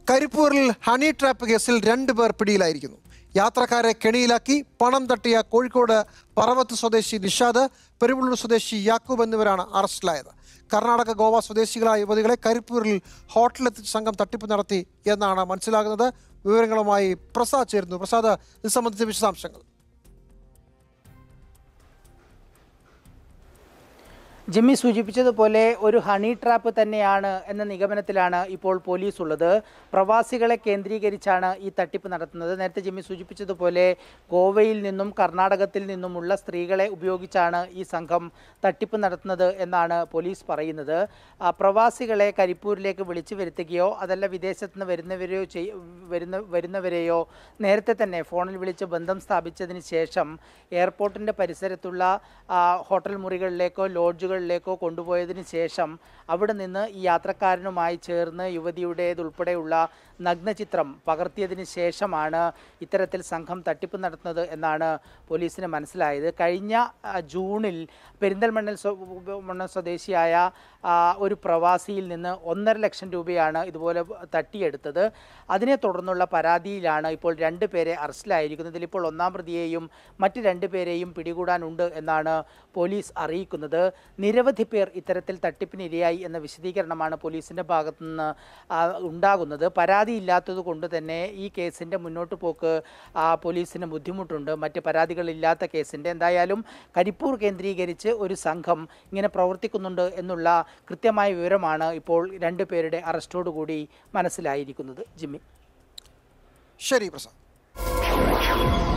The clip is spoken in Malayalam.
കരിപ്പൂരിൽ ഹണി ട്രാപ്പ് കേസിൽ രണ്ട് പേർ പിടിയിലായിരിക്കുന്നു യാത്രക്കാരെ കെണിയിലാക്കി പണം തട്ടിയ കോഴിക്കോട് പറവത്ത് സ്വദേശി നിഷാദ് പെരുവള്ളൂർ സ്വദേശി യാക്കൂബ് എന്നിവരാണ് അറസ്റ്റിലായത് കർണാടക ഗോവ സ്വദേശികളായ യുവതികളെ കരിപ്പൂരിൽ ഹോട്ടലെത്തിച്ച് സംഘം തട്ടിപ്പ് നടത്തി എന്നാണ് മനസ്സിലാകുന്നത് വിവരങ്ങളുമായി പ്രസാദ് ചേരുന്നു പ്രസാദ് ഇത് സംബന്ധിച്ച വിശദാംശങ്ങൾ ജിമ്മി സൂചിപ്പിച്ചതുപോലെ ഒരു ഹണി ട്രാപ്പ് തന്നെയാണ് എന്ന നിഗമനത്തിലാണ് ഇപ്പോൾ പോലീസ് ഉള്ളത് പ്രവാസികളെ കേന്ദ്രീകരിച്ചാണ് ഈ തട്ടിപ്പ് നടത്തുന്നത് നേരത്തെ ജിമ്മി സൂചിപ്പിച്ചതുപോലെ ഗോവയിൽ നിന്നും കർണാടകത്തിൽ നിന്നുമുള്ള സ്ത്രീകളെ ഉപയോഗിച്ചാണ് ഈ സംഘം തട്ടിപ്പ് നടത്തുന്നത് എന്നാണ് പോലീസ് പറയുന്നത് ആ, പ്രവാസികളെ കരിപ്പൂരിലേക്ക് വിളിച്ചു വരുത്തുകയോ അതല്ല വിദേശത്ത് നിന്ന് വരുന്നവരെയോ ചെയ് വരുന്ന വരുന്നവരെയോ നേരത്തെ തന്നെ ഫോണിൽ വിളിച്ച് ബന്ധം സ്ഥാപിച്ചതിന് ശേഷം എയർപോർട്ടിൻ്റെ പരിസരത്തുള്ള ആ, ഹോട്ടൽ മുറികളിലേക്കോ ലോഡ്ജുകളിലേക്കോ കൊണ്ടുപോയതിന് ശേഷം അവിടെ നിന്ന് ഈ യാത്രക്കാരനുമായി ചേർന്ന് യുവതിയുടേതുൾപ്പെടെയുള്ള നഗ്നചിത്രം പകർത്തിയതിന് ശേഷമാണ് ഇത്തരത്തിൽ സംഘം തട്ടിപ്പ് നടത്തുന്നത് എന്നാണ് പോലീസിന് മനസ്സിലായത് കഴിഞ്ഞ ആ, ജൂണിൽ പെരിന്തൽമണ്ണൽ സ്വ- മണ്ണ സ്വദേശിയായ ആ, ഒരു പ്രവാസിയിൽ നിന്ന് ഒന്നര ലക്ഷം രൂപയാണ് ഇതുപോലെ തട്ടിയെടുത്തത് അതിനെ തുടർന്നുള്ള പരാതിയിലാണ് ഇപ്പോൾ രണ്ട് പേരെ അറസ്റ്റിലായിരിക്കുന്നത് ഇതിൽ ഇപ്പോൾ ഒന്നാം പ്രതിയെയും മറ്റ് രണ്ട് പേരെയും പിടികൂടാനുണ്ട് എന്നാണ് പോലീസ് അറിയിക്കുന്നത് നിരവധി പേർ ഇത്തരത്തിൽ തട്ടിപ്പിന് ഇരയായി എന്ന വിശദീകരണമാണ് പോലീസിൻ്റെ ഭാഗത്തു നിന്ന് ആ, ഉണ്ടാകുന്നത് പരാതിയില്ലാത്തത് കൊണ്ട് തന്നെ ഈ കേസിൻ്റെ മുന്നോട്ട് പോക്ക് ആ, പോലീസിന് ബുദ്ധിമുട്ടുണ്ട് മറ്റ് പരാതികളില്ലാത്ത കേസിൻ്റെ എന്തായാലും കരിപ്പൂർ കേന്ദ്രീകരിച്ച് ഒരു സംഘം ഇങ്ങനെ പ്രവർത്തിക്കുന്നുണ്ട് എന്നുള്ള കൃത്യമായ വിവരമാണ് ഇപ്പോൾ രണ്ട് പേരുടെ അറസ്റ്റോടുകൂടി മനസ്സിലായിരിക്കുന്നത് ജിമ്മി ശരി പ്രസാദ്